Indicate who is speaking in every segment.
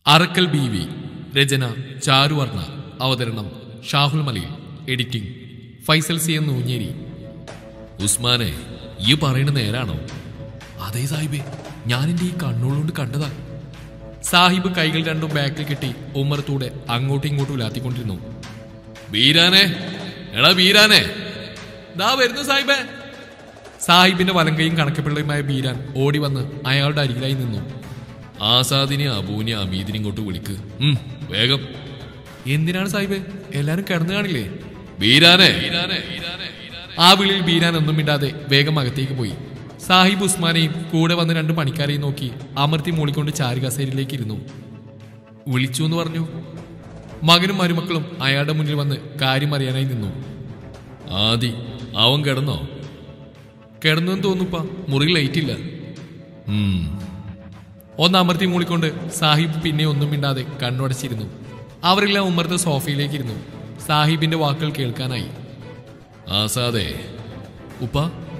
Speaker 1: Arakkal B V രചന ചാരുവർണ്ണ അവതരണം Shahul Malayil editing Faisal C N Oonjeri ഉസ്മാനെ ഈ പറയുന്ന നേരാണോ അതെ സാഹിബേ ഞാൻ എൻ്റെ ഈ കണ്ണുകൊണ്ട് കണ്ടതാ സാഹിബ് കൈകൾ രണ്ടും ബാക്കിൽ കെട്ടി ഉമ്മറത്തൂടെ അങ്ങോട്ടും ഇങ്ങോട്ടും ഉലാത്തിക്കൊണ്ടിരുന്നു വീരാനെ എടാ വീരാനെ ദാ വരുന്നു സാഹിബേ സാഹിബിന്റെ വലങ്കയും കണക്കപ്പിള്ളയുമായ ബീരാൻ ഓടി വന്ന് അയാളുടെ അരികിലായി നിന്നു ആസാദിനെ അബൂനെ അമീദിനെ ഇങ്ങോട്ട് വിളിക്ക് ഉം, വേഗം എന്തിനാണ് സാഹിബേ എല്ലാരും കിടന്നു കാണില്ലേ ബീരാനെ ആ വിളിയിൽ ബീരാൻ ഒന്നും മിണ്ടാതെ വേഗം അകത്തേക്ക് പോയി സാഹിബ് ഉസ്മാനെയും കൂടെ വന്ന് രണ്ട് പണിക്കാരെയും നോക്കി അമർത്തി മൂളിക്കൊണ്ട് ചാരുകസേരിയിലേക്ക് ഇരുന്നു വിളിച്ചു എന്ന് പറഞ്ഞു മകനും മരുമക്കളും അയാളുടെ മുന്നിൽ വന്ന് കാര്യം അറിയാനായി നിന്നു ആദി അവൻ കിടന്നോ കിടന്നെന്ന് തോന്നുപ്പ മുറി ലൈറ്റ് ഇല്ല ഉം. ഒന്ന് അമർത്തി മൂളിക്കൊണ്ട് സാഹിബ് പിന്നെ ഒന്നും മിണ്ടാതെ കണ്ണുടച്ചിരുന്നു അവരെല്ലാം ഉമ്മർത്ത് സോഫയിലേക്ക് ഇരുന്നു സാഹിബിന്റെ വാക്കുകൾ കേൾക്കാനായി ആസാദേ ഉപ്പ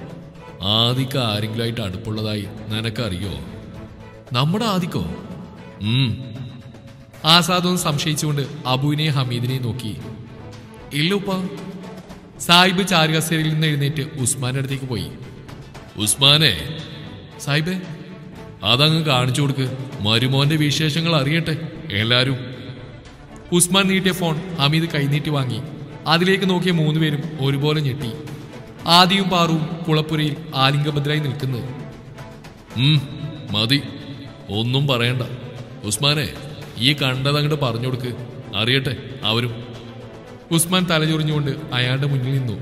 Speaker 1: ആദിക്ക് ആരെങ്കിലുമായിട്ട് അടുപ്പുള്ളതായി നിനക്കറിയോ നമ്മുടെ ആദിക്കോ ഉം ആസാദ് ഒന്ന് സംശയിച്ചുകൊണ്ട് അബുവിനെയും ഹമീദിനെയും നോക്കി ഇല്ല ഉപ്പ സാഹിബ് ചാരുകസേരയിൽ നിന്ന് എഴുന്നേറ്റ് ഉസ്മാന്റെ അടുത്തേക്ക് പോയി ഉസ്മാനെ സാഹിബേ അതങ്ങ് കാണിച്ചു കൊടുക്ക് മരുമോന്റെ വിശേഷങ്ങൾ അറിയട്ടെ എല്ലാരും ഉസ്മാൻ നീട്ടിയ ഫോൺ ഹമീദ് കൈനീട്ടി വാങ്ങി അതിലേക്ക് നോക്കിയ മൂന്നുപേരും ഒരുപോലെ ഞെട്ടി ആദിയും പാറുവും കുളപ്പുരയിൽ ആലിംഗഭദ്രായി നിൽക്കുന്നത് ഉം, മതി ഒന്നും പറയണ്ട ഉസ്മാനെ ഈ കണ്ടതങ്ങോട്ട് പറഞ്ഞു കൊടുക്ക് അറിയട്ടെ അവരും ഉസ്മാൻ തലചൊറിഞ്ഞുകൊണ്ട് അയാളുടെ മുന്നിൽ നിന്നു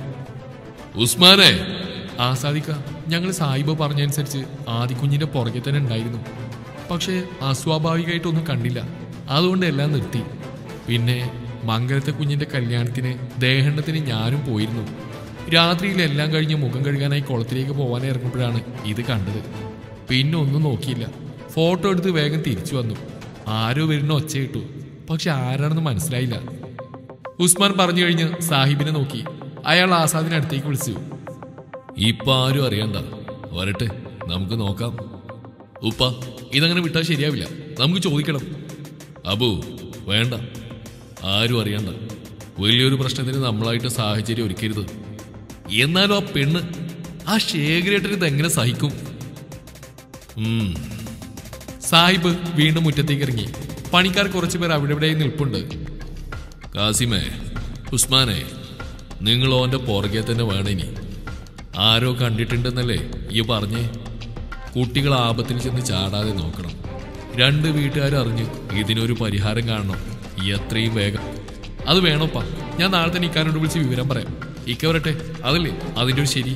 Speaker 1: ഉസ്മാനെ ആസാദിക്ക ഞങ്ങൾ സാഹിബ് പറഞ്ഞനുസരിച്ച് ആദിക്കുഞ്ഞിന്റെ പുറകെ തന്നെ ഉണ്ടായിരുന്നു പക്ഷേ അസ്വാഭാവികമായിട്ടൊന്നും കണ്ടില്ല അതുകൊണ്ട് എല്ലാം നിർത്തി പിന്നെ മംഗലത്തെ കുഞ്ഞിന്റെ കല്യാണത്തിന് ദേഹണ്ണത്തിന് ഞാനും പോയിരുന്നു രാത്രിയിൽ എല്ലാം കഴിഞ്ഞ് മുഖം കഴുകാനായി കുളത്തിലേക്ക് പോകാൻ ഇറങ്ങുമ്പോഴാണ് ഇത് കണ്ടത് പിന്നെ ഒന്നും നോക്കിയില്ല ഫോട്ടോ എടുത്ത് വേഗം തിരിച്ചു വന്നു ആരോ വരുന്ന ഒച്ച കിട്ടു പക്ഷെ ആരാണെന്ന് മനസ്സിലായില്ല ഉസ്മാൻ പറഞ്ഞു കഴിഞ്ഞ് സാഹിബിനെ നോക്കി അയാൾ ആസാദിനെ അടുത്തേക്ക് വിളിച്ചു ഇപ്പൊ ആരും അറിയണ്ട വരട്ടെ നമുക്ക് നോക്കാം ഉപ്പ ഇതങ്ങനെ വിട്ടാൽ ശരിയാവില്ല നമുക്ക് ചോദിക്കണം അബു വേണ്ട ആരും അറിയണ്ട വലിയൊരു പ്രശ്നത്തിന് നമ്മളായിട്ട് സാഹചര്യം ഒരുക്കരുത് എന്നാലും ആ പെണ്ണ് ആ ശേഖരേട്ടന് ഇതെങ്ങനെ സഹിക്കും ഉം. സാഹിബ് വീണ്ടും മുറ്റത്തേക്ക് ഇറങ്ങി പണിക്കാർ കുറച്ചു പേർ അവിടെ ഇവിടെ നിൽപ്പുണ്ട് കാസിമേ ഉസ്മാനെ നിങ്ങൾ ഓന്റെ പുറകെ തന്നെ വേണിനി ആരോ കണ്ടിട്ടുണ്ടെന്നല്ലേ ഈ പറഞ്ഞേ കുട്ടികൾ ആപത്തിൽ ചെന്ന് ചാടാതെ നോക്കണം രണ്ട് വീട്ടുകാർ അറിഞ്ഞ് ഇതിനൊരു പരിഹാരം കാണണം എത്രയും വേഗം അത് വേണോപ്പാ ഞാൻ നാളെ തന്നെ ഇക്കാനോട് വിളിച്ച് വിവരം പറയാം ഇക്ക വരട്ടെ അതല്ലേ അതിൻ്റെ ഒരു ശരി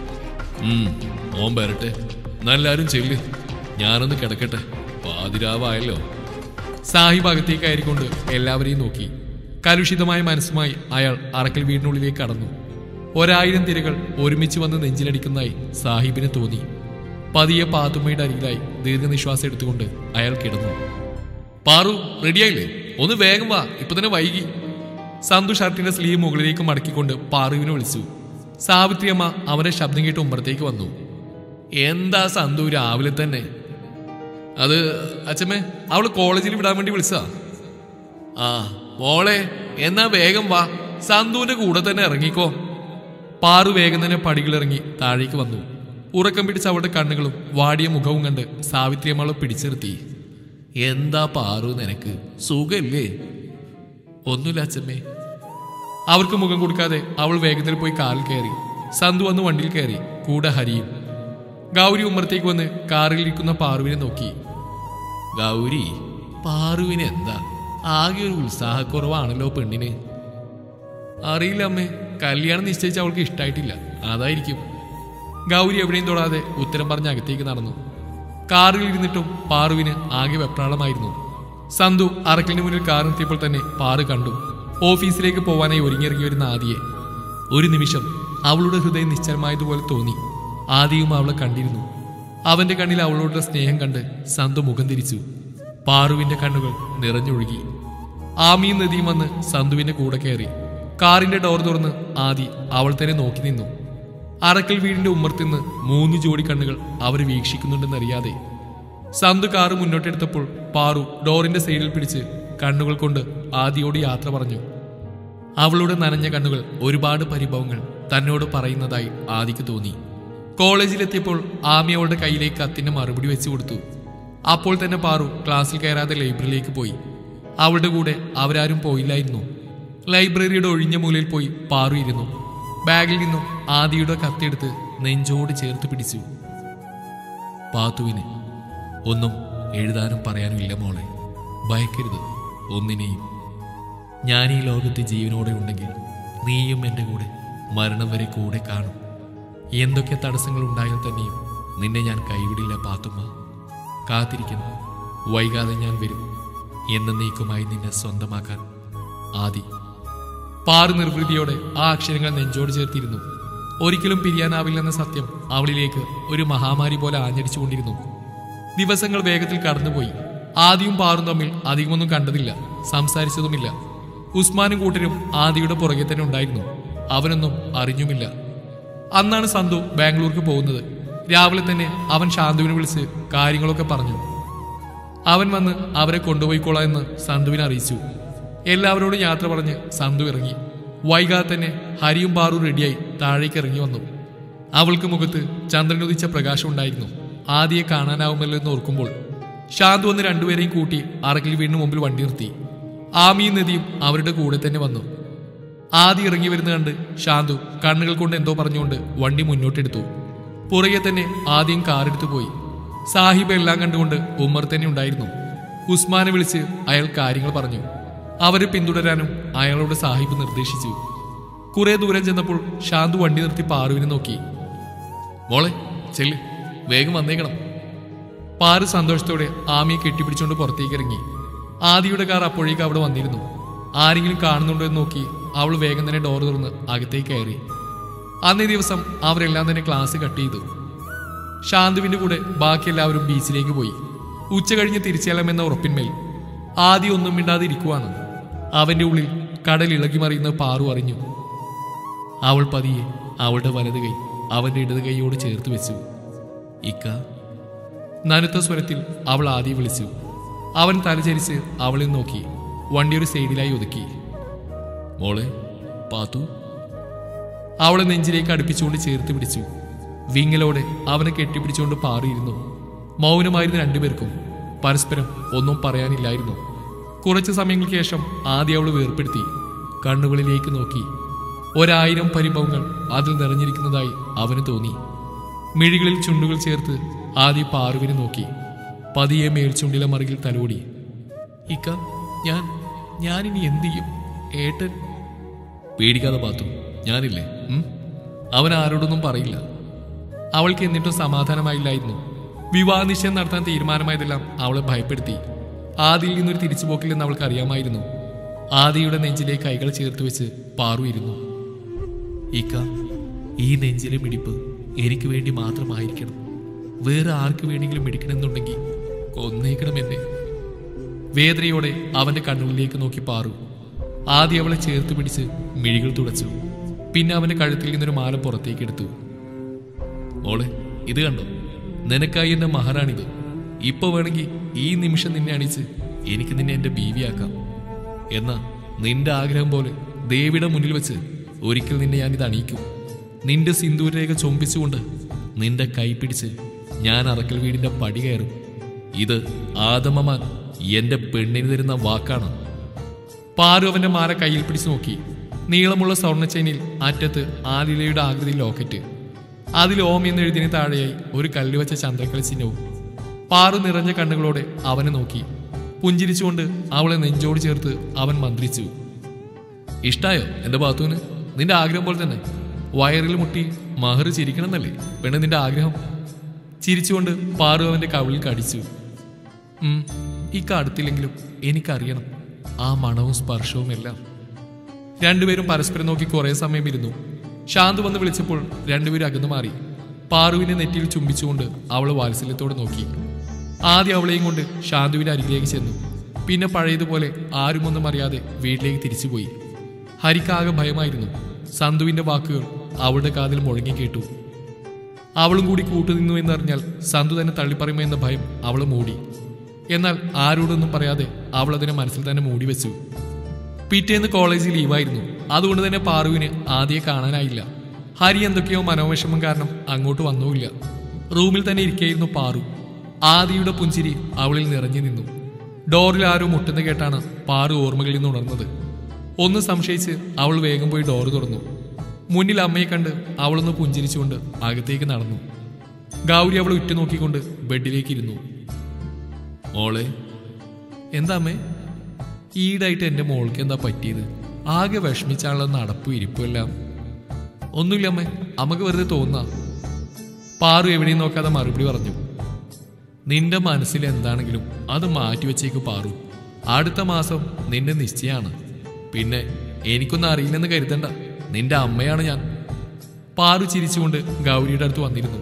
Speaker 1: ഉം, ഓൻ വരട്ടെ നല്ലാരും ചെല്ല് ഞാനൊന്ന് കിടക്കട്ടെ പാതിരാവായല്ലോ സാഹിബ് അകത്തേക്ക് കയറിക്കൊണ്ട് എല്ലാവരെയും നോക്കി കലുഷിതമായ മനസ്സുമായി അയാൾ അറക്കൽ വീടിനുള്ളിലേക്ക് കടന്നു ഒരായിരം തിരകൾ ഒരുമിച്ച് വന്ന് നെഞ്ചിലടിക്കുന്നതായി സാഹിബിന് തോന്നി പതിയെ പാത്തുമ്മയുടെ അരികിലായി ദീർഘനിശ്വാസം എടുത്തുകൊണ്ട് അയാൾ കിടന്നു പാറു റെഡിയായില്ലേ ഒന്ന് വേഗം വാ ഇപ്പൊ തന്നെ വൈകി സന്തു ഷർട്ടിന്റെ സ്ലീവ് മുകളിലേക്ക് മടക്കിക്കൊണ്ട് പാറുവിനെ വിളിച്ചു സാവിത്രിയമ്മ അവന്റെ ശബ്ദം കേട്ട് ഉമ്പറത്തേക്ക് വന്നു എന്താ സന്തു രാവിലെ തന്നെ അത് അച്ഛമ്മേ അവള് കോളേജിൽ വിടാൻ വേണ്ടി വിളിച്ചാ ആ മോളെ എന്നാ വേഗം വാ സന്തുവിന്റെ കൂടെ തന്നെ ഇറങ്ങിക്കോ പാറു വേഗം തന്നെ പടികളിറങ്ങി താഴേക്ക് വന്നു ഉറക്കം പിടിച്ച അവളുടെ കണ്ണുകളും വാടിയ മുഖവും കണ്ട് സാവിത്രിയമ്മളെ പിടിച്ചിർത്തി എന്താ പാറു നിനക്ക് സുഖല്ലേ ഒന്നുമില്ല അച്ഛമ്മേ അവർക്ക് മുഖം കൊടുക്കാതെ അവൾ വേഗത്തിൽ പോയി കാറിൽ കയറി സന്തു വന്ന് വണ്ടിയിൽ കയറി കൂടെ ഹരിയും ഗൗരി ഉമ്മറത്തേക്ക് വന്ന് കാറിൽ ഇരിക്കുന്ന പാറുവിനെ നോക്കി ഗൗരി പാറുവിന് എന്താ ആകെ ഒരു ഉത്സാഹക്കുറവാണല്ലോ പെണ്ണിന് അറിയില്ല അമ്മേ കല്യാണം നിശ്ചയിച്ച അവൾക്ക് ഇഷ്ടായിട്ടില്ല അതായിരിക്കും ഗൗരി എവിടെയും തൊടാതെ ഉത്തരം പറഞ്ഞ് അകത്തേക്ക് നടന്നു കാറിൽ ഇരുന്നിട്ടും പാറുവിന് ആകെ വെപ്രാളമായിരുന്നു സന്തു അറക്കലിന് മുന്നിൽ കാർ നിർത്തിയപ്പോൾ തന്നെ പാറു കണ്ടു ഓഫീസിലേക്ക് പോവാനായി ഒരുങ്ങിയിറങ്ങി വരുന്ന ആദിയെ ഒരു നിമിഷം അവളുടെ ഹൃദയം നിശ്ചലമായതുപോലെ തോന്നി ആദിയും അവളെ കണ്ടിരുന്നു അവന്റെ കണ്ണിൽ അവളോടുള്ള സ്നേഹം കണ്ട് സന്തു മുഖം തിരിച്ചു പാറുവിന്റെ കണ്ണുകൾ നിറഞ്ഞൊഴുകി ആമിയും നദിയും വന്ന് സന്തുവിന്റെ കൂടെ കയറി കാറിന്റെ ഡോർ തുറന്ന് ആദി അവൾ തന്നെ നോക്കി നിന്നു അറക്കൽ വീടിന്റെ ഉമ്മർത്തിന്ന് മൂന്ന് ജോഡി കണ്ണുകൾ അവർ വീക്ഷിക്കുന്നുണ്ടെന്നറിയാതെ സന്തു കാറ് മുന്നോട്ടെടുത്തപ്പോൾ പാറു ഡോറിന്റെ സൈഡിൽ പിടിച്ച് കണ്ണുകൾ കൊണ്ട് ആദിയോട് യാത്ര പറഞ്ഞു അവളുടെ നനഞ്ഞ കണ്ണുകൾ ഒരുപാട് പരിഭവങ്ങൾ തന്നോട് പറയുന്നതായി ആദിക്ക് തോന്നി കോളേജിലെത്തിയപ്പോൾ ആമി അവളുടെ കയ്യിലേക്ക് കത്തിന്റെ മറുപടി വെച്ച് കൊടുത്തു അപ്പോൾ തന്നെ പാറു ക്ലാസ്സിൽ കയറാതെ ലൈബ്രറിയിലേക്ക് പോയി അവളുടെ കൂടെ അവരാരും പോയില്ലായിരുന്നു ലൈബ്രറിയുടെ ഒഴിഞ്ഞ മൂലയിൽ പോയി പാറു ഇരുന്നു ബാഗിൽ നിന്നും ആദിയുടെ കത്തെടുത്ത് നെഞ്ചോട് ചേർത്ത് പിടിച്ചു പാത്തുവിന് ഒന്നും എഴുതാനും പറയാനും ഇല്ല മോളെ ഭയക്കരുത് ഒന്നിനെയും ഞാൻ ഈ ലോകത്ത് ജീവനോടെ ഉണ്ടെങ്കിൽ നീയും എൻ്റെ കൂടെ മരണം വരെ കൂടെ കാണും എന്തൊക്കെ തടസ്സങ്ങൾ ഉണ്ടായാൽ തന്നെയും നിന്നെ ഞാൻ കൈവിടില്ല പാത്തുമ്മ കാത്തിരിക്കുന്നു വൈകാതെ ഞാൻ വരും എന്നേക്കുമായി നിന്നെ സ്വന്തമാക്കാൻ ആദി പാറു നിർവൃതിയോടെ ആ അക്ഷരങ്ങൾ നെഞ്ചോട് ചേർത്തിരുന്നു ഒരിക്കലും പിരിയാനാവില്ലെന്ന സത്യം അവളിലേക്ക് ഒരു മഹാമാരി പോലെ ആഞ്ഞടിച്ചുകൊണ്ടിരുന്നു ദിവസങ്ങൾ വേഗത്തിൽ കടന്നുപോയി ആദിയും പാറും തമ്മിൽ അധികമൊന്നും കണ്ടതില്ല സംസാരിച്ചതുമില്ല ഉസ്മാനും കൂട്ടരും ആദിയുടെ പുറകെ തന്നെ ഉണ്ടായിരുന്നു അവനൊന്നും അറിഞ്ഞുമില്ല അന്നാണ് സന്തു ബാംഗ്ലൂർക്ക് പോകുന്നത് രാവിലെ തന്നെ അവൻ ശാന്തുവിനെ വിളിച്ച് കാര്യങ്ങളൊക്കെ പറഞ്ഞു അവൻ വന്ന് അവരെ കൊണ്ടുപോയിക്കോളാം എന്ന് സന്തുവിനെ അറിയിച്ചു എല്ലാവരോടും യാത്ര പറഞ്ഞ് സന്തു ഇറങ്ങി വൈകാതെ തന്നെ ഹരിയും പാറും റെഡിയായി താഴേക്ക് ഇറങ്ങി വന്നു അവൾക്ക് മുഖത്ത് ചന്ദ്രനുദിച്ച പ്രകാശം ഉണ്ടായിരുന്നു ആദിയെ കാണാനാവുമല്ലോ എന്ന് ഓർക്കുമ്പോൾ ശാന്തു വന്ന് രണ്ടുപേരെയും കൂട്ടി അറക്കിൽ വീടിന് മുമ്പിൽ വണ്ടി നിർത്തി ആമിയും നദിയും അവരുടെ കൂടെ തന്നെ വന്നു ആദി ഇറങ്ങി വരുന്ന കണ്ട് ശാന്തു കണ്ണുകൾ കൊണ്ട് എന്തോ പറഞ്ഞുകൊണ്ട് വണ്ടി മുന്നോട്ടെടുത്തു പുറകെ തന്നെ ആദ്യം കാറെടുത്തു പോയി സാഹിബ് എല്ലാം കണ്ടുകൊണ്ട് ഉമ്മർ തന്നെ ഉണ്ടായിരുന്നു ഉസ്മാനെ വിളിച്ച് അയാൾ കാര്യങ്ങൾ പറഞ്ഞു അവരെ പിന്തുടരാനും അയാളോട് സാഹിബ് നിർദ്ദേശിച്ചു കുറെ ദൂരം ചെന്നപ്പോൾ ശാന്തു വണ്ടി നിർത്തി പാറുവിനെ നോക്കി മോളെ ചെല്ല് വേഗം വന്നേക്കണം പാറു സന്തോഷത്തോടെ ആമിയെ കെട്ടിപ്പിടിച്ചുകൊണ്ട് പുറത്തേക്ക് ഇറങ്ങി ആദിയുടെ കാർ അപ്പോഴേക്ക് അവിടെ വന്നിരുന്നു ആരെങ്കിലും കാണുന്നുണ്ടോ എന്ന് നോക്കി അവൾ വേഗം തന്നെ ഡോർ തുറന്ന് അകത്തേക്ക് കയറി അന്നേ ദിവസം അവരെല്ലാം തന്നെ ക്ലാസ് കട്ട് ചെയ്തു ശാന്തുവിന്റെ കൂടെ ബാക്കി എല്ലാവരും ബീച്ചിലേക്ക് പോയി ഉച്ച കഴിഞ്ഞ് തിരിച്ചെല്ലാമെന്ന ഉറപ്പിന്മേൽ ആദ്യം ഒന്നും മിണ്ടാതെ ഇരിക്കുവാണ് അവന്റെ ഉള്ളിൽ കടൽ ഇളകി മറിയുന്ന പാറു അറിഞ്ഞു അവൾ പതിയെ അവളുടെ വലത് കൈ അവന്റെ ഇടത് കൈയോട് ചേർത്ത് വെച്ചു ഇക്ക നനുത്ത സ്വരത്തിൽ അവൾ ആദ്യം വിളിച്ചു അവൻ തലചരിച്ച് അവളെ നോക്കി വണ്ടി ഒരു സൈഡിലായി ഒതുക്കി മോളെ പാത്തു അവളെ നെഞ്ചിലേക്ക് അടുപ്പിച്ചുകൊണ്ട് ചേർത്ത് പിടിച്ചു വിങ്ങലോടെ അവനെ കെട്ടിപ്പിടിച്ചുകൊണ്ട് പാറിയിരുന്നു മൗനമായിരുന്ന രണ്ടുപേർക്കും പരസ്പരം ഒന്നും പറയാനില്ലായിരുന്നു കുറച്ച് സമയങ്ങൾക്ക് ശേഷം ആദ്യം അവൾ വേർപ്പെടുത്തി കണ്ണുകളിലേക്ക് നോക്കി ഒരായിരം പരിഭവങ്ങൾ അതിൽ നിറഞ്ഞിരിക്കുന്നതായി അവന് തോന്നി മിഴികളിൽ ചുണ്ടുകൾ ചേർത്ത് ആദ്യം പാറുവിനെ നോക്കി പതിയെ മേൽച്ചുണ്ടിലെ മറുകിൽ തലോടി ഇക്ക ഞാൻ ഞാനിനി എന്ത് ചെയ്യും ഏട്ടൻ പേടിക്കാതെ പാത്തു ഞാനില്ലേ ഉം? അവൻ ആരോടൊന്നും പറയില്ല അവൾക്ക് എന്നിട്ടും സമാധാനമായില്ലായിരുന്നു വിവാഹ നിശ്ചയം നടത്താൻ തീരുമാനമായതെല്ലാം അവളെ ഭയപ്പെടുത്തി ആദിയിൽ നിന്നൊരു തിരിച്ചുപോക്കില്ലെന്ന് അവൾക്ക് അറിയാമായിരുന്നു ആദിയുടെ നെഞ്ചിലെ കൈകൾ ചേർത്ത് വെച്ച് പാറു ഇരുന്നു ഇക്ക ഈ നെഞ്ചിലെ മിടിപ്പ് എനിക്ക് വേണ്ടി മാത്രമായിരിക്കണം വേറെ ആർക്ക് വേണമെങ്കിലും മിടിക്കണമെന്നുണ്ടെങ്കിൽ കൊന്നേക്കണം എന്നെ വേദനയോടെ അവന്റെ കണ്ണുകളിലേക്ക് നോക്കി പാറു ആദ്യം അവളെ ചേർത്ത് പിടിച്ച് മിഴികൾ തുടച്ചു പിന്നെ അവന്റെ കഴുത്തിൽ നിന്നൊരു മാല പുറത്തേക്ക് എടുത്തു മോളെ ഇത് കണ്ടോ നിനക്കായി എന്റെ മഹാറാണിത് ഇപ്പൊ വേണമെങ്കിൽ ഈ നിമിഷം നിന്നെ അണിച്ച് എനിക്ക് നിന്നെ എന്റെ ബീവിയാക്കാം എന്നാ നിന്റെ ആഗ്രഹം പോലെ ദേവിയുടെ മുന്നിൽ വെച്ച് ഒരിക്കൽ നിന്നെ ഞാനിത് അണിയിക്കും നിന്റെ സിന്ദൂരരേഖ ചൊമ്പിച്ചുകൊണ്ട് നിന്റെ കൈ പിടിച്ച് ഞാൻ അറക്കൽ വീടിന്റെ പടി കയറും ഇത് ആദമമാൻ എന്റെ പെണ്ണിന് തരുന്ന വാക്കാണ് പാറു അവന്റെ മാല കയ്യിൽ പിടിച്ചു നോക്കി നീളമുള്ള സ്വർണ്ണ ചെയിനിൽ അറ്റത്ത് ആലിലയുടെ ആകൃതി ലോക്കറ്റ് അതിൽ ഓം എന്ന് എഴുതിന് താഴെയായി ഒരു കല്ല് വെച്ച ചന്ദ്രക്കല ചിഹ്നവും പാറു നിറഞ്ഞ കണ്ണുകളോടെ അവനെ നോക്കി പുഞ്ചിരിച്ചുകൊണ്ട് അവളെ നെഞ്ചോട് ചേർത്ത് അവൻ മന്ത്രിച്ചു ഇഷ്ടായോ എന്റെ ബാത്തുവിന് നിന്റെ ആഗ്രഹം പോലെ തന്നെ വയറിൽ മുട്ടി മഹർ ചിരിക്കണമെന്നല്ലേ പെണ്ണ് നിന്റെ ആഗ്രഹം ചിരിച്ചുകൊണ്ട് പാറു അവന്റെ കവിളിൽ കടിച്ചു ഉം, ഈ കടുത്തില്ലെങ്കിലും എനിക്കറിയണം ആ മണവും സ്പർശവും എല്ലാം രണ്ടുപേരും പരസ്പരം നോക്കി കുറെ സമയം ഇരുന്നു ശാന്ത് വന്ന് വിളിച്ചപ്പോൾ രണ്ടുപേരും അകന്നു മാറി പാറുവിനെ നെറ്റിയിൽ ചുംബിച്ചുകൊണ്ട് അവൾ വാത്സല്യത്തോടെ നോക്കി ആദ്യം അവളെയും കൊണ്ട് ശാന്തുവിന്റെ അരികിലേക്ക് ചെന്നു പിന്നെ പഴയതുപോലെ ആരുമൊന്നും അറിയാതെ വീട്ടിലേക്ക് തിരിച്ചുപോയി ഹരിക്കാകെ ഭയമായിരുന്നു സന്തുവിന്റെ വാക്കുകൾ അവളുടെ കാതിൽ മുഴങ്ങി കേട്ടു അവളും കൂടി കൂട്ടുനിന്നു എന്നറിഞ്ഞാൽ സന്തു തന്നെ തള്ളിപ്പറയുമോ എന്ന ഭയം അവൾ മൂടി എന്നാൽ ആരോടൊന്നും പറയാതെ അവൾ അതിനെ മനസ്സിൽ തന്നെ മൂടി വെച്ചു പിറ്റേന്ന് കോളേജിൽ ലീവായിരുന്നു അതുകൊണ്ട് തന്നെ പാറുവിന് ആദ്യം കാണാനായില്ല ഹരി എന്തൊക്കെയോ മനോവിഷമം കാരണം അങ്ങോട്ട് വന്നുമില്ല റൂമിൽ തന്നെ ഇരിക്കുകയായിരുന്നു പാറു ആദിയുടെ പുഞ്ചിരി അവളിൽ നിറഞ്ഞു നിന്നു ഡോറിൽ ആരോ മുട്ടുന്ന കേട്ടാണ് പാറു ഓർമ്മകളിൽ നിന്ന് ഉണർന്നത് ഒന്ന് സംശയിച്ച് അവൾ വേഗം പോയി ഡോറ് തുറന്നു മുന്നിൽ അമ്മയെ കണ്ട് അവളൊന്ന് പുഞ്ചിരിച്ചുകൊണ്ട് അകത്തേക്ക് നടന്നു ഗൗരി അവൾ ഉറ്റുനോക്കിക്കൊണ്ട് ബെഡിലേക്ക് ഇരുന്നു മോളെ എന്താ അമ്മേ ഈടായിട്ട് എൻ്റെ മോൾക്ക് എന്താ പറ്റിയത് ആകെ വിഷമിച്ചാണല്ലോ നടപ്പും ഇരിപ്പും എല്ലാം ഒന്നുമില്ല അമ്മേ അമ്മക്ക് വെറുതെ തോന്നാ പാറു എവിടെയും നോക്കാതെ മറുപടി പറഞ്ഞു നിന്റെ മനസ്സിൽ എന്താണെങ്കിലും അത് മാറ്റി വെച്ചേക്ക് പാറു അടുത്ത മാസം നിന്റെ നിശ്ചയാണ് പിന്നെ എനിക്കൊന്നും അറിയില്ലെന്ന് കരുതണ്ട നിന്റെ അമ്മയാണ് ഞാൻ പാറു ചിരിച്ചുകൊണ്ട് ഗൗരിയുടെ അടുത്ത് വന്നിരുന്നു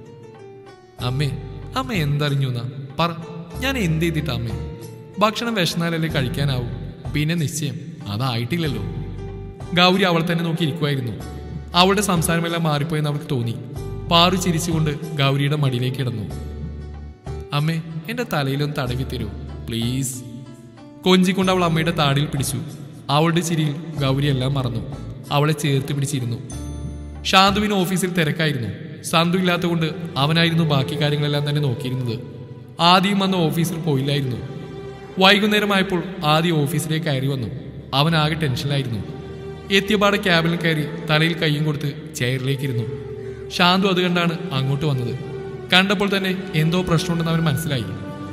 Speaker 1: അമ്മേ അമ്മ എന്തറിഞ്ഞു എന്നാ പറ ഞാൻ എന്ത് ചെയ്തിട്ടാ അമ്മേ ഭക്ഷണം വിശന്നാലല്ലേ കഴിക്കാനാവും പിന്നെ നിശ്ചയം അതായിട്ടില്ലല്ലോ ഗൗരി അവൾ തന്നെ നോക്കി ഇരിക്കുമായിരുന്നു അവളുടെ സംസാരമെല്ലാം മാറിപ്പോയെന്ന് അവൾക്ക് തോന്നി പാറു ചിരിച്ചുകൊണ്ട് ഗൗരിയുടെ മടിയിലേക്ക് കിടന്നു അമ്മേ എന്റെ തലയിലൊന്ന് തടവി തരൂ പ്ലീസ് കൊഞ്ചിക്കൊണ്ട് അവൾ അമ്മയുടെ താടിയിൽ പിടിച്ചു അവളുടെ ചിരിയിൽ ഗൗരി എല്ലാം മറന്നു അവളെ ചേർത്ത് പിടിച്ചിരുന്നു ശാന്തുവിന് ഓഫീസിൽ തിരക്കായിരുന്നു സന്തു ഇല്ലാത്തതുകൊണ്ട് അവനായിരുന്നു ബാക്കി കാര്യങ്ങളെല്ലാം തന്നെ നോക്കിയിരുന്നത് ആദ്യം വന്ന് ഓഫീസിൽ പോയില്ലായിരുന്നു വൈകുന്നേരമായപ്പോൾ ആദ്യം ഓഫീസിലേക്ക് കയറി വന്നു അവൻ ആകെ ടെൻഷനിലായിരുന്നു എത്തിയപാടെ ക്യാബിൽ കയറി തലയിൽ കൈയും കൊടുത്ത് ചെയറിലേക്ക് ഇരുന്നു ശാന്തു അത് കണ്ടാണ് അങ്ങോട്ട് വന്നത് കണ്ടപ്പോൾ തന്നെ എന്തോ പ്രശ്നമുണ്ടെന്ന് അവൻ മനസ്സിലായി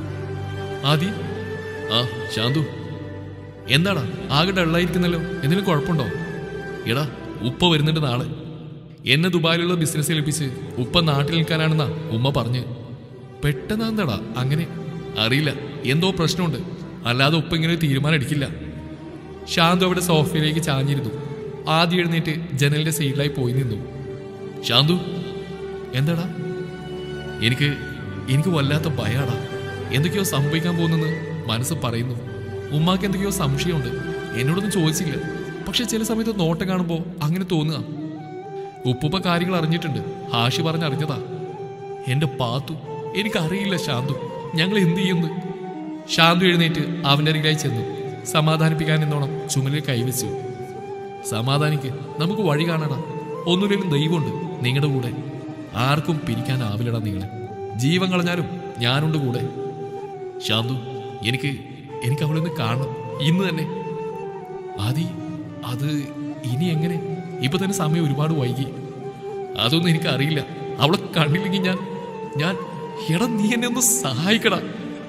Speaker 1: ആദി ആ ശാന്തു എന്താടാ ആകെ ഡള്ളായിരിക്കുന്നല്ലോ എന്തെങ്കിലും കുഴപ്പമുണ്ടോ എടാ ഉപ്പ വരുന്നുണ്ട് നാളെ എന്നെ ദുബായിലുള്ള ബിസിനസ് ഏൽപ്പിച്ച് ഉപ്പ നാട്ടിൽ നിൽക്കാനാണെന്നാ ഉമ്മ പറഞ്ഞ് പെട്ടെന്ന് എന്താടാ അങ്ങനെ അറിയില്ല എന്തോ പ്രശ്നമുണ്ട് അല്ലാതെ ഉപ്പ ഇങ്ങനെ ഒരു തീരുമാനം എടുക്കില്ല ശാന്തു അവിടെ സോഫയിലേക്ക് ചാഞ്ഞിരുന്നു ആദ്യം എഴുന്നേറ്റ് ജനലിന്റെ സൈഡിലായി പോയി നിന്നു ശാന്തു എന്താടാ എനിക്ക് എനിക്ക് വല്ലാത്ത ഭയാടാ എന്തൊക്കെയോ സംഭവിക്കാൻ പോകുന്നെന്ന് മനസ്സ് പറയുന്നു ഉമ്മാക്ക് എന്തൊക്കെയോ സംശയമുണ്ട് എന്നോടൊന്നും ചോദിച്ചില്ല പക്ഷെ ചില സമയത്ത് നോട്ടം കാണുമ്പോൾ അങ്ങനെ തോന്നുക ഉപ്പുപ്പ കാര്യങ്ങൾ അറിഞ്ഞിട്ടുണ്ട് ഹാഷി പറഞ്ഞറിഞ്ഞതാ എന്റെ പാത്തു എനിക്കറിയില്ല ശാന്തു ഞങ്ങൾ എന്ത് ചെയ്യുന്നു ശാന്തു എഴുന്നേറ്റ് അവന്റെ അരികിലായി ചെന്നു സമാധാനിപ്പിക്കാൻ എന്നോണം ചുമലിൽ കൈവച്ചു സമാധാനിക്ക് നമുക്ക് വഴി കാണണം ഒന്നുമില്ലെങ്കിലും ദൈവമുണ്ട് നിങ്ങളുടെ കൂടെ ആർക്കും പിരിക്കാനാവില്ലടാ നിങ്ങളെ ജീവൻ കളഞ്ഞാലും ഞാനുണ്ട് കൂടെ ശാന്തു എനിക്ക് എനിക്ക് അവളെ ഒന്ന് കാണണം ഇന്ന് തന്നെ ആദി അത് ഇനി എങ്ങനെ ഇപ്പൊ തന്നെ സമയം ഒരുപാട് വൈകി അതൊന്നും എനിക്ക് അറിയില്ല അവളെ കണ്ടില്ലെങ്കിൽ ഞാൻ ഞാൻ എടാ നീ എന്നെ ഒന്ന് സഹായിക്കടാ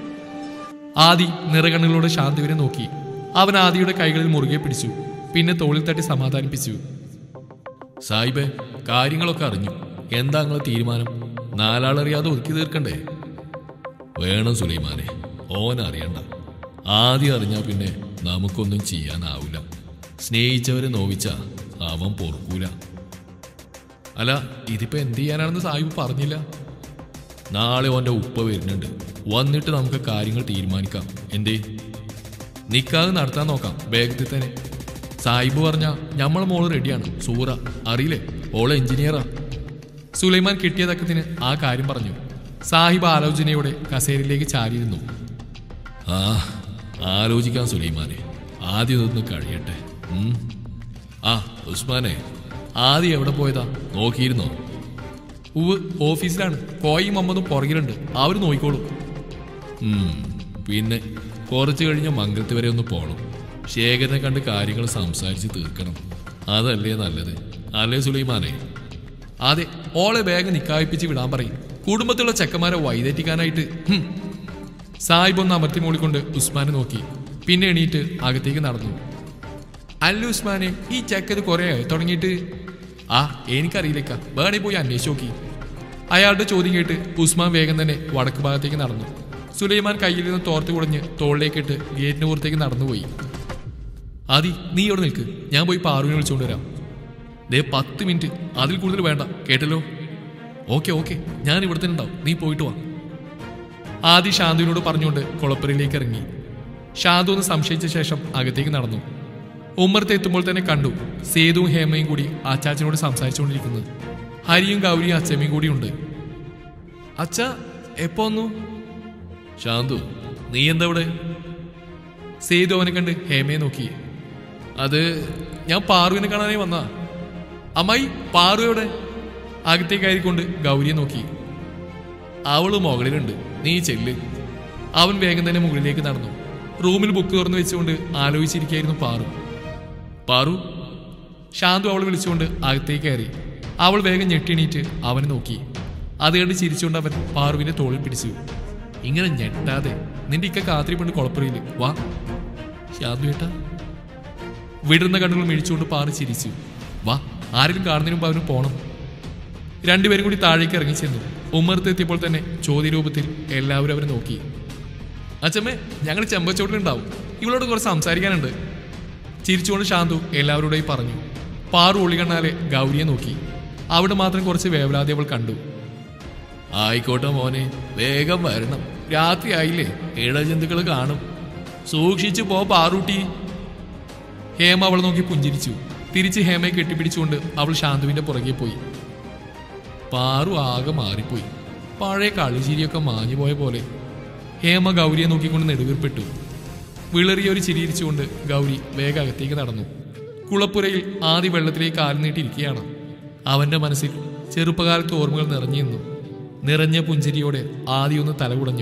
Speaker 1: ആദി നിറകണ്ണുകളോടെ ശാന്തുവിനെ നോക്കി അവൻ ആദിയുടെ കൈകളിൽ മുറുകെ പിടിച്ചു പിന്നെ തോളിൽ തട്ടി സമാധാനിപ്പിച്ചു സായിബേ കാര്യങ്ങളൊക്കെ അറിഞ്ഞു എന്താ നിങ്ങളെ തീരുമാനം നാലാളറിയാതെ ഒതുക്കി തീർക്കണ്ടേ വേണം സുലൈമാനെ ഓൻ അറിയണ്ട ആദ്യം അറിഞ്ഞാൽ പിന്നെ നമുക്കൊന്നും ചെയ്യാനാവില്ല സ്നേഹിച്ചവരെ നോവിച്ച അവൻ പൊറുക്കൂല അല്ല ഇതിപ്പോ എന്ത് ചെയ്യാനാണെന്ന് സാഹിബ് പറഞ്ഞില്ല നാളെ ഓന്റെ ഉപ്പ വരുന്നുണ്ട് വന്നിട്ട് നമുക്ക് കാര്യങ്ങൾ തീരുമാനിക്കാം എന്തേ നിക്കാതെ നടത്താൻ നോക്കാം വേഗത്തിൽ തന്നെ സാഹിബ് പറഞ്ഞ ഞമ്മളെ മോള് റെഡിയാണ് സൂറ അറിയില്ലേ ഓള് എഞ്ചിനീയറാ സുലൈമാൻ കിട്ടിയ തക്കത്തിന് ആ കാര്യം പറഞ്ഞു സാഹിബ് ആലോചനയോടെ കസേരയിലേക്ക് ചാരിയിരുന്നു ആ ആലോചിക്കാം സുലൈമാനെ ആദ്യം ഇതൊന്ന് കഴിയട്ടെ ഉം. ആ ഉസ്മാനെ ആദ്യം എവിടെ പോയതാ നോക്കിയിരുന്നോ ഉവ് ഓഫീസിലാണ് കോയും അമ്മതും പുറകിലുണ്ട് അവർ നോക്കിക്കോളും ഉം, പിന്നെ കുറച്ച് കഴിഞ്ഞ് മംഗലത്ത് വരെ ഒന്ന് പോകണം ശേഖരനെ കണ്ട് കാര്യങ്ങൾ സംസാരിച്ച് തീർക്കണം അതല്ലേ നല്ലത് അല്ലേ സുലൈമാനെ അതെ ഓളെ വേഗം നിക്കായിപ്പിച്ച് വിടാൻ പറയും കുടുംബത്തിലുള്ള ചെക്കന്മാരെ വൈതെറ്റിക്കാനായിട്ട് ഹും. സാഹിബ് ഒന്ന് അമർത്തി മൂളിക്കൊണ്ട് ഉസ്മാനെ നോക്കി പിന്നെ എണീറ്റ് അകത്തേക്ക് നടന്നു അല്ല ഉസ്മാനെ ഈ ചെക്കത് കുറെ തുടങ്ങിയിട്ട് ആ എനിക്കറിയില്ലേക്ക വേണേ പോയി അന്വേഷിച്ച് നോക്കി അയാളുടെ ചോദ്യം കേട്ട് ഉസ്മാൻ വേഗം തന്നെ വടക്ക് ഭാഗത്തേക്ക് നടന്നു സുലൈമാൻ കയ്യിൽ നിന്ന് തോർത്ത് കുടഞ്ഞ് തോളിലേക്കിട്ട് ഗേറ്റിന് പുറത്തേക്ക് നടന്നുപോയി ആദി നീ ഇവിടെ നിൽക്ക് ഞാൻ പോയി പാറുവിനെ വിളിച്ചുകൊണ്ട് വരാം ദേ പത്ത് മിനിറ്റ് അതിൽ കൂടുതൽ വേണ്ട കേട്ടല്ലോ ഓക്കെ ഓക്കെ ഞാൻ ഇവിടെ തന്നെ ഉണ്ടാവും നീ പോയിട്ട് വാ ആദി ശാന്തുവിനോട് പറഞ്ഞുകൊണ്ട് കുളപ്പുരയിലേക്ക് ഇറങ്ങി ശാന്തു ഒന്ന് സംശയിച്ച ശേഷം അകത്തേക്ക് നടന്നു ഉമ്മറത്ത് എത്തുമ്പോൾ തന്നെ കണ്ടു സേതുവും ഹേമയും കൂടി ആച്ചാച്ചനോട് സംസാരിച്ചുകൊണ്ടിരിക്കുന്നത് ഹരിയും ഗൗരിയും അച്ചമ്മയും കൂടി ഉണ്ട് അച്ഛ എപ്പോ വന്നു ശാന്തു നീ എന്താ ഇവിടെ സേതു അവനെ കണ്ട് ഹേമയെ നോക്കി അത് ഞാൻ പാറുവിനെ കാണാനായി വന്നാ അമ്മായി പാറു എവിടെ അകത്തേക്ക് കയറിക്കൊണ്ട് ഗൗരിയെ നോക്കി അവള് മുകളിലുണ്ട് നീ ചെല്ല് അവൻ വേഗം തന്നെ മുകളിലേക്ക് നടന്നു റൂമിൽ ബുക്ക് തുറന്നു വെച്ചുകൊണ്ട് ആലോചിച്ചിരിക്കുകയായിരുന്നു പാറു പാറു ശാന്തു അവൾ വിളിച്ചുകൊണ്ട് അകത്തേക്ക് കയറി അവൾ വേഗം ഞെട്ടിണീറ്റ് അവനെ നോക്കി അത് കണ്ട് ചിരിച്ചുകൊണ്ട് അവൻ പാറുവിന്റെ തോളിൽ പിടിച്ചു ഇങ്ങനെ ഞെട്ടാതെ നിന്റെ ഇക്ക കാത്തിരിപ്പുണ്ട് കുളപ്പുറയില് വാ ശാന്തു ഏട്ടാ വിടർന്ന കണ്ണുകൾ മിഴിച്ചുകൊണ്ട് പാറു ചിരിച്ചു വാ ആരെങ്കിലും കാണുന്നതിന് മുമ്പ് അവന് പോണം രണ്ടുപേരും കൂടി താഴേക്ക് ഇറങ്ങി ചെന്നു ഉമ്മറത്ത് എത്തിയപ്പോൾ തന്നെ ചോദ്യരൂപത്തിൽ എല്ലാവരും അവരെ നോക്കി അച്ഛമ്മേ ഞങ്ങൾ ചെമ്പച്ചോട്ടിലുണ്ടാവും ഇവളോട് കുറച്ച് സംസാരിക്കാനുണ്ട് ചിരിച്ചുകൊണ്ട് ശാന്തു എല്ലാവരോടായി പറഞ്ഞു പാറു ഒളികണ്ണാലെ ഗൗരിയെ നോക്കി അവിടെ മാത്രം കുറച്ച് വേവലാതി അവൾ കണ്ടു ആയിക്കോട്ടെ മോനെ വേഗം വരണം രാത്രി ആയില്ലേ ഇഴജന്തുക്കൾ കാണും സൂക്ഷിച്ചു പോ പാറൂട്ടി ഹേമ അവൾ നോക്കി പുഞ്ചിരിച്ചു തിരിച്ച് ഹേമയെ കെട്ടിപ്പിടിച്ചുകൊണ്ട് അവൾ ശാന്തുവിന്റെ പുറകെ പോയി പാറു ആകെ മാറിപ്പോയി പഴയ കളിച്ചിരിയൊക്കെ മാഞ്ഞു പോയ പോലെ ഹേമ ഗൗരിയെ നോക്കിക്കൊണ്ട് നെടുവീർപ്പെട്ടു വിളറിയ ഒരു ചിരിയിരിച്ചുകൊണ്ട് ഗൗരി വേഗം അകത്തേക്ക് നടന്നു കുളപ്പുരയിൽ ആദ്യ വെള്ളത്തിലേക്ക് കാൽ നീട്ടിയിരിക്കുകയാണ് അവന്റെ മനസ്സിൽ ചെറുപ്പകാലത്ത് ഓർമ്മകൾ നിറഞ്ഞു നിന്നു നിറഞ്ഞ പുഞ്ചിരിയോടെ ആദി ഒന്ന് തലകുടഞ്ഞു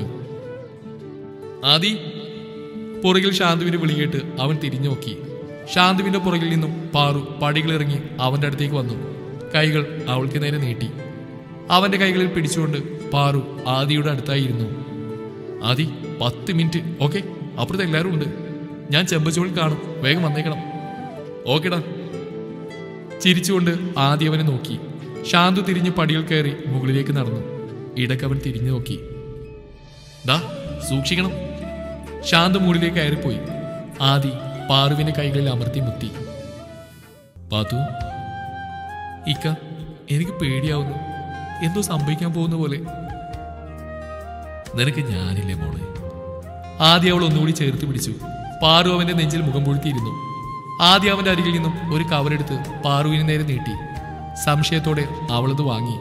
Speaker 1: ആദി പുറകിൽ ശാന്തുവിന്റെ വിളി കേട്ട് അവൻ തിരിഞ്ഞു നോക്കി ശാന്തുവിന്റെ പുറകിൽ നിന്നും പാറു പടികളിറങ്ങി അവന്റെ അടുത്തേക്ക് വന്നു കൈകൾ അവൾക്ക് നേരെ നീട്ടി അവന്റെ കൈകളിൽ പിടിച്ചുകൊണ്ട് പാറു ആദിയുടെ അടുത്തായിരുന്നു ആദി പത്ത് മിനിറ്റ് ഓക്കെ അപ്പുറത്ത് എല്ലാവരും ഉണ്ട് ഞാൻ ചെമ്പച്ചോളിൽ കാണും വേഗം വന്നേക്കണം ഓക്കെടാ ചിരിച്ചുകൊണ്ട് ആദി അവനെ നോക്കി ശാന്തു തിരിഞ്ഞ് പടികൾ കയറി മുകളിലേക്ക് നടന്നു ഇടക്കവൻ തിരിഞ്ഞു നോക്കി ദാ സൂക്ഷിക്കണം ശാന്തു മുകളിലേക്ക് കയറിപ്പോയി ആദി പാറുവിന്റെ കൈകളിൽ അമർത്തി മുത്തി പാത്തു ഇക്ക എനിക്ക് പേടിയാവുന്നു എന്തോ സംഭവിക്കാൻ പോകുന്ന പോലെ നിനക്ക് ഞാനില്ലേ മോളെ ആദ്യം അവൾ ഒന്നുകൂടി ചേർത്ത് പിടിച്ചു പാറു അവന്റെ നെഞ്ചിൽ മുഖം പൊഴുത്തിയിരുന്നു ആദ്യം അവന്റെ അരികിൽ നിന്നും ഒരു കവറെടുത്ത് പാറുവിന് നേരെ നീട്ടി സംശയത്തോടെ അവളത് വാങ്ങി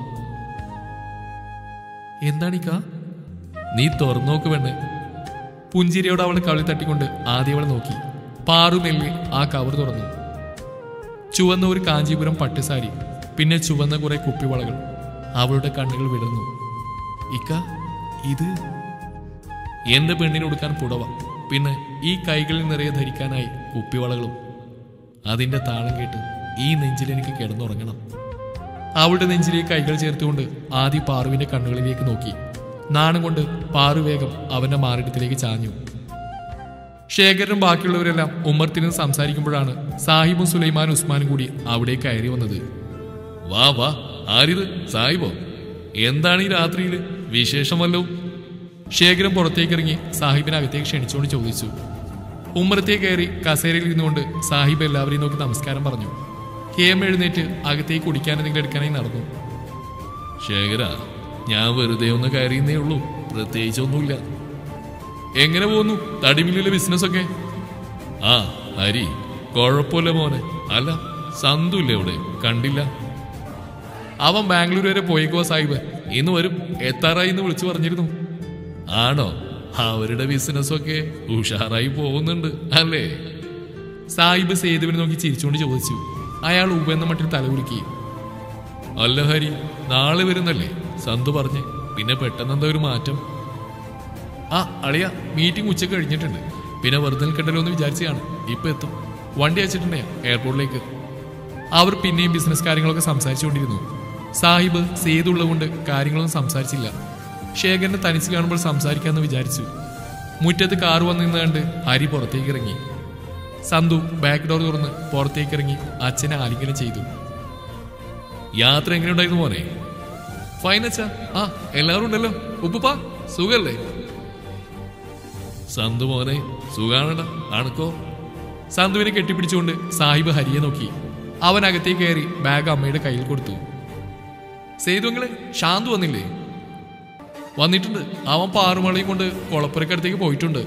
Speaker 1: എന്താണിക്ക നീ തുറന്നോക്ക് വേണ്ടേ പുഞ്ചിരിയോട് അവളെ കളി തട്ടിക്കൊണ്ട് ആദ്യം അവളെ നോക്കി പാറു മെല്ലെ ആ കവർ തുറന്നു ചുവന്ന ഒരു കാഞ്ചീപുരം പട്ടുസാരി പിന്നെ ചുവന്ന കുറെ കുപ്പിവളകൾ അവളുടെ കണ്ണുകൾ വിടർന്നു ഇക്ക ഇത് എന്റെ പെണ്ണിന് കൊടുക്കാൻ പുടവ പിന്നെ ഈ കൈകളിൽ നിറയെ ധരിക്കാനായി കുപ്പിവളകളും അതിന്റെ താളം കേട്ട് ഈ നെഞ്ചിൽ എനിക്ക് കിടന്നുറങ്ങണം അവളുടെ നെഞ്ചിലേക്ക് കൈകൾ ചേർത്തുകൊണ്ട് ആദ്യ പാറുവിന്റെ കണ്ണുകളിലേക്ക് നോക്കി നാണം കൊണ്ട് പാറു വേഗം അവന്റെ മാറിടത്തിലേക്ക് ചാഞ്ഞു ശേഖരനും ബാക്കിയുള്ളവരെല്ലാം ഉമ്മർത്തിരുന്ന് സംസാരിക്കുമ്പോഴാണ് സാഹിബും സുലൈമാനും ഉസ്മാനും കൂടി അവിടെ കയറി വന്നത് വാ വാ ആരിത് സാഹിബോ എന്താണ് ഈ രാത്രിയിൽ വിശേഷം വല്ലതും ശേഖരൻ പുറത്തേക്ക് ഇറങ്ങി സാഹിബിനെ അകത്തേക്ക് ക്ഷണിച്ചുകൊണ്ട് ചോദിച്ചു ഉമ്മറത്തേക്ക് കയറി കസേരയിൽ ഇരുന്നുകൊണ്ട് സാഹിബ് എല്ലാവരെയും നോക്കി നമസ്കാരം പറഞ്ഞു ഹേമ എഴുന്നേറ്റ് അകത്തേക്ക് കുടിക്കാൻ എന്തെങ്കിലും എടുക്കാനായി നടന്നു ശേഖര ഞാൻ വെറുതെ ഒന്ന് കയറിയെന്നേ ഉള്ളൂ പ്രത്യേകിച്ചൊന്നുമില്ല എങ്ങനെ പോകുന്നു തടിമില്ലിലെ ബിസിനസ് ഒക്കെ ആ ഹരി കുഴപ്പമില്ല മോനെ അല്ല സന്തുല്ലേ ഇവിടെ കണ്ടില്ല അവൻ ബാംഗ്ലൂർ വരെ പോയേക്കോ സാഹിബ് ഇന്ന് വരും എത്താറായി എന്ന് വിളിച്ചു പറഞ്ഞിരുന്നു ആണോ അവരുടെ ബിസിനസ്സൊക്കെ ഉഷാറായി പോകുന്നുണ്ട് അല്ലേ സാഹിബ് സേതുവിനെ നോക്കി ചിരിച്ചുകൊണ്ട് ചോദിച്ചു അയാൾ ഉവെന്ന മട്ടിൽ തലകുലുക്കി അല്ല ഹരി നാളെ വരുന്നല്ലേ സന്തു പറഞ്ഞ് പിന്നെ പെട്ടെന്ന് എന്താ ഒരു മാറ്റം ആ അളിയ മീറ്റിംഗ് ഉച്ചക്ക് കഴിഞ്ഞിട്ടുണ്ട് പിന്നെ വെറുതെ നിൽക്കണ്ടല്ലോ എന്ന് വിചാരിച്ചാണ് ഇപ്പൊ എത്തും വണ്ടി അയച്ചിട്ടുണ്ടേ എയർപോർട്ടിലേക്ക് അവർ പിന്നെയും ബിസിനസ് കാര്യങ്ങളൊക്കെ സംസാരിച്ചുകൊണ്ടിരുന്നു സാഹിബ് സേതുള്ളതുകൊണ്ട് കാര്യങ്ങളൊന്നും സംസാരിച്ചില്ല ശേഖരനെ തനിച്ച് കാണുമ്പോൾ സംസാരിക്കാമെന്ന് വിചാരിച്ചു മുറ്റത്ത് കാർ വന്നു നിന്ന് കണ്ട് ഹരി പുറത്തേക്ക് ഇറങ്ങി സന്തു ബാക്ക് ഡോർ തുറന്ന് പുറത്തേക്ക് ഇറങ്ങി അച്ഛനെ ആലിംഗനം ചെയ്തു യാത്ര എങ്ങനെയുണ്ടായിരുന്നു മോനെ ഫൈൻ അച്ഛാ ആ എല്ലാവരും ഉണ്ടല്ലോ ഉപ്പുപ്പാ സുഖല്ലേ സന്തു മോനെ സുഖാണട അണക്കോ സന്തുവിനെ കെട്ടിപ്പിടിച്ചുകൊണ്ട് സാഹിബ് ഹരിയെ നോക്കി അവൻ അകത്തേക്ക് കയറി ബാഗ് അമ്മയുടെ കയ്യിൽ കൊടുത്തു സേതുങ്ങളെ ശാന്തു വന്നില്ലേ വന്നിട്ടുണ്ട് അവൻ പാറുമളയും കൊണ്ട് കുളപ്പുരക്കടുത്തേക്ക് പോയിട്ടുണ്ട്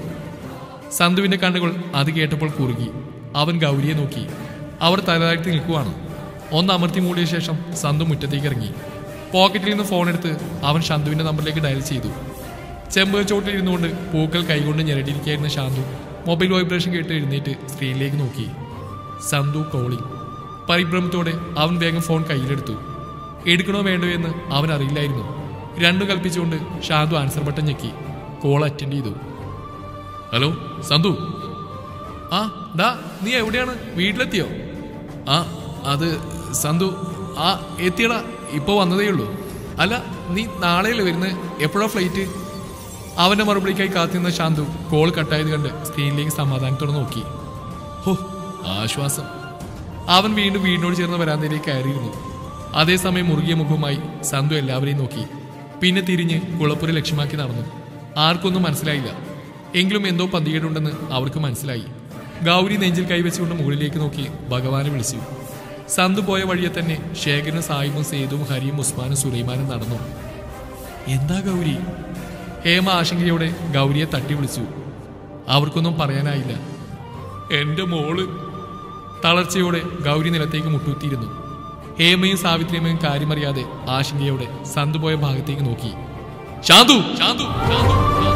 Speaker 1: സന്തുവിന്റെ കണ്ണുകൾ അത് കേട്ടപ്പോൾ കുറുകി അവൻ ഗൗരിയെ നോക്കി അവർ തലതാഴ്ത്തി നിൽക്കുവാണ് ഒന്ന് അമർത്തി മൂടിയ ശേഷം സന്തു മുറ്റത്തേക്ക് ഇറങ്ങി പോക്കറ്റിൽ നിന്ന് ഫോൺ എടുത്ത് അവൻ ശാന്തുവിന്റെ നമ്പറിലേക്ക് ഡയൽ ചെയ്തു ചെമ്പ് ചോട്ടിൽ ഇരുന്നുകൊണ്ട് പൂക്കൾ കൈകൊണ്ട് ഞെരടിയിരിക്കായിരുന്ന ശാന്തു മൊബൈൽ വൈബ്രേഷൻ കേട്ട് എഴുന്നേറ്റ് സ്ക്രീനിലേക്ക് നോക്കി സന്തു കോളിംഗ് പരിഭ്രമത്തോടെ അവൻ വേഗം ഫോൺ കയ്യിലെടുത്തു എടുക്കണോ വേണ്ടോ എന്ന് അവൻ അറിയില്ലായിരുന്നു രണ്ടും കൽപ്പിച്ചുകൊണ്ട് ഷാന്തു ആൻസർ ബട്ടൺ ഞെക്കി കോൾ അറ്റൻഡ് ചെയ്തു ഹലോ സന്തു ആ ഡാ നീ എവിടെയാണ് വീട്ടിലെത്തിയോ ആ അത് സന്തു ആ എത്തിയടാ ഇപ്പോൾ വന്നതേ ഉള്ളൂ അല്ല നീ നാളെയല്ലേ വരുന്നത് എപ്പോഴാ ഫ്ലൈറ്റ് അവന്റെ മറുപടിക്കായി കാത്തിരുന്ന ശാന്തു കോൾ കട്ടായത് കണ്ട് സ്ക്രീനിലേക്ക് സമാധാനത്തോടെ നോക്കി ഹോ ആശ്വാസം അവൻ വീണ്ടും വീടിനോട് ചേർന്ന് വരാന്തയിലേക്ക് കയറിയിരുന്നു അതേസമയം മുറുകിയ മുഖവുമായി സന്തു എല്ലാവരെയും നോക്കി പിന്നെ തിരിഞ്ഞ് കുളപ്പുര ലക്ഷ്യമാക്കി നടന്നു ആർക്കൊന്നും മനസ്സിലായില്ല എങ്കിലും എന്തോ പന്തികേടുണ്ടെന്ന് അവർക്ക് മനസ്സിലായി ഗൗരി നെഞ്ചിൽ കൈവച്ചുകൊണ്ട് മുകളിലേക്ക് നോക്കി ഭഗവാനെ വിളിച്ചു സന്തു പോയ വഴിയെ തന്നെ ശേഖരനും സാഹിബും സേതുവും ഹരിയും ഉസ്മാനും സുലൈമാനും നടന്നു എന്താ ഗൗരി ഹേമ ആശങ്കയോടെ ഗൗരിയെ തട്ടി വിളിച്ചു അവർക്കൊന്നും പറയാനായില്ല എന്റെ മോള് തളർച്ചയോടെ ഗൗരി നിലത്തേക്ക് മുട്ടുത്തിയിരുന്നു ഹേമയും സാവിത്രിയമ്മയും കാര്യമറിയാതെ ആശങ്കയോടെ സന്തു പോയ ഭാഗത്തേക്ക് നോക്കി ശാന്തു ശാന്തു ശാന്തു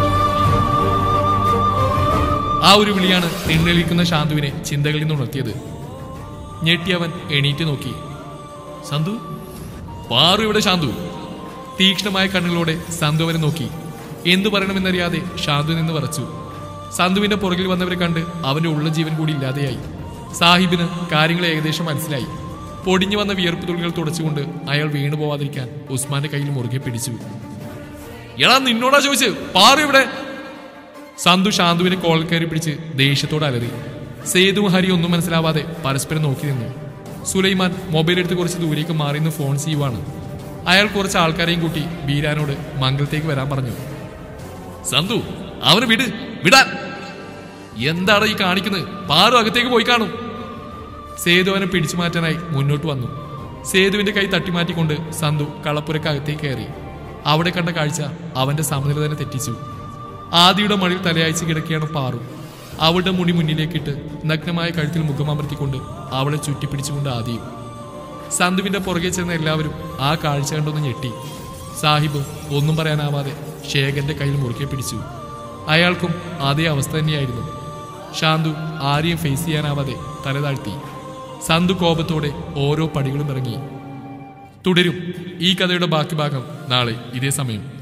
Speaker 1: ആ ഒരു വിളിയാണ് എണ്ണേളിക്കുന്ന ശാന്തുവിനെ ചിന്തകളിൽ നിന്ന് ഉണർത്തിയത് ഞെട്ടിയവൻ എണീറ്റ് നോക്കി സന്തു പാറു ഇവിടെ ശാന്തു തീക്ഷ്ണമായ കണ്ണുകളോടെ സന്തു അവനെ നോക്കി എന്തു പറയണമെന്നറിയാതെ ശാന്തു നിന്ന് വറച്ചു സന്തുവിന്റെ പുറകിൽ വന്നവരെ കണ്ട് അവന്റെ ഉള്ള ജീവൻ കൂടി ഇല്ലാതെയായി സാഹിബിന് കാര്യങ്ങൾ ഏകദേശം മനസ്സിലായി പൊടിഞ്ഞു വന്ന വിയർപ്പ് തുള്ളികൾ തുടച്ചുകൊണ്ട് അയാൾ വീണു പോവാതിരിക്കാൻ ഉസ്മാന്റെ കയ്യിൽ മുറുകെ പിടിച്ചു എടാ നിന്നോടാ ചോദിച്ചു പാറു ഇവിടെ സന്തു ശാന്തുവിനെ കോളിൽ കയറി പിടിച്ച് ദേഷ്യത്തോടെ അലറി സേതുവും ഹരി ഒന്നും മനസ്സിലാവാതെ പരസ്പരം നോക്കി നിന്നു സുലൈമാൻ മൊബൈൽ എടുത്ത് കുറച്ച് ദൂരേക്ക് മാറി നിന്ന് ഫോൺ ചെയ്യുവാണ് അയാൾ കുറച്ച് ആൾക്കാരെയും കൂട്ടി ബീരാനോട് മംഗലത്തേക്ക് വരാൻ പറഞ്ഞു സന്തു അവന് വിട് വിടാൻ എന്താണ് ഈ കാണിക്കുന്നത് പാറു അകത്തേക്ക് പോയി കാണും സേതു അവനെ പിടിച്ചു മാറ്റാനായി മുന്നോട്ട് വന്നു സേതുവിന്റെ കൈ തട്ടിമാറ്റിക്കൊണ്ട് സന്തു കളപ്പുരക്ക് അകത്തേക്ക് കയറി അവിടെ കണ്ട കാഴ്ച അവന്റെ സമനില തന്നെ തെറ്റിച്ചു ആദിയുടെ മടിയിൽ തലയാഴ്ച കിടക്കുകയാണ് പാറു അവളുടെ മുടി മുന്നിലേക്കിട്ട് നഗ്നമായ കഴുത്തിൽ മുഖമമർത്തിക്കൊണ്ട് അവളെ ചുറ്റിപ്പിടിച്ചുകൊണ്ട് ആദിയും സന്തുവിന്റെ പുറകെ ചെന്ന എല്ലാവരും ആ കാഴ്ച കണ്ടൊന്ന് ഞെട്ടി സാഹിബ് ഒന്നും പറയാനാവാതെ ശേഖരന്റെ കയ്യിൽ മുറുകെ പിടിച്ചു അയാൾക്കും അതേ അവസ്ഥ തന്നെയായിരുന്നു ശാന്തു ആരെയും ഫേസ് ചെയ്യാനാവാതെ തല താഴ്ത്തി സന്തു കോപത്തോടെ ഓരോ പടികളും ഇറങ്ങി തുടരും ഈ കഥയുടെ ബാക്കി ഭാഗം നാളെ ഇതേ സമയം